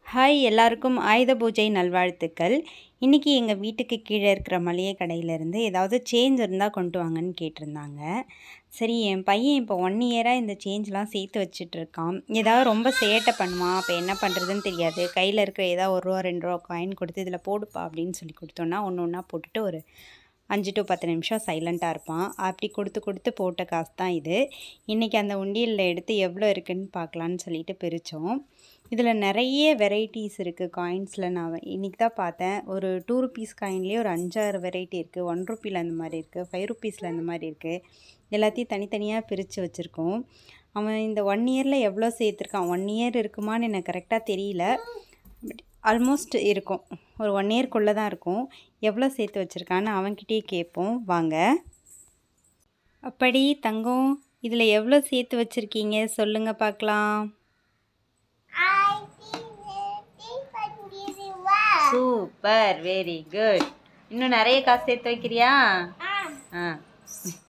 hi எல்லாருக்கும் ஆயுத பூஜை நல்வாழ்த்துக்கள் இன்றைக்கி எங்கள் வீட்டுக்கு கீழே இருக்கிற மளிகை கடையிலேருந்து ஏதாவது சேஞ்ச் இருந்தால் கொண்டு வாங்கன்னு கேட்டிருந்தாங்க சரி என் பையன் இப்போ ஒன் இயராக இந்த சேஞ்ச்லாம் சேர்த்து வச்சிட்ருக்கான் ஏதாவது ரொம்ப சேட்டை பண்ணுவான் அப்போ என்ன பண்ணுறதுன்னு தெரியாது கையில் இருக்கிற ஏதாவது ஒரு ரூபா ரெண்டு ரூபா காயின் கொடுத்து இதில் போடுப்பா அப்படின்னு சொல்லி கொடுத்தோன்னா ஒன்று ஒன்றா போட்டுட்டு ஒரு அஞ்சு டு பத்து நிமிஷம் சைலண்ட்டாக இருப்பான் அப்படி கொடுத்து கொடுத்து போட்ட காசு தான் இது இன்றைக்கி அந்த உண்டியலில் எடுத்து எவ்வளோ இருக்குன்னு பார்க்கலான்னு சொல்லிட்டு பிரித்தோம் இதில் நிறைய வெரைட்டிஸ் இருக்குது காயின்ஸில் நான் இன்றைக்கி தான் பார்த்தேன் ஒரு டூ ருபீஸ் காயின்லேயே ஒரு அஞ்சாறு வெரைட்டி இருக்குது ஒன் ருப்பியில் அந்த மாதிரி இருக்குது ஃபைவ் ருப்பீஸில் அந்த மாதிரி இருக்குது எல்லாத்தையும் தனித்தனியாக பிரித்து வச்சுருக்கோம் அவன் இந்த ஒன் இயரில் எவ்வளோ சேர்த்துருக்கான் ஒன் இயர் இருக்குமான்னு எனக்கு கரெக்டாக தெரியல பட் ஆல்மோஸ்ட் இருக்கும் ஒரு ஒன் இயர்க்குள்ளே தான் இருக்கும் எவ்வளோ சேர்த்து வச்சுருக்கான்னு அவன்கிட்டயே கேட்போம் வாங்க அப்படி தங்கம் இதில் எவ்வளோ சேர்த்து வச்சுருக்கீங்க சொல்லுங்கள் பார்க்கலாம் சூப்பர் வெரி குட் இன்னும் நிறைய காசு சேர்த்து வைக்கிறியா ஆ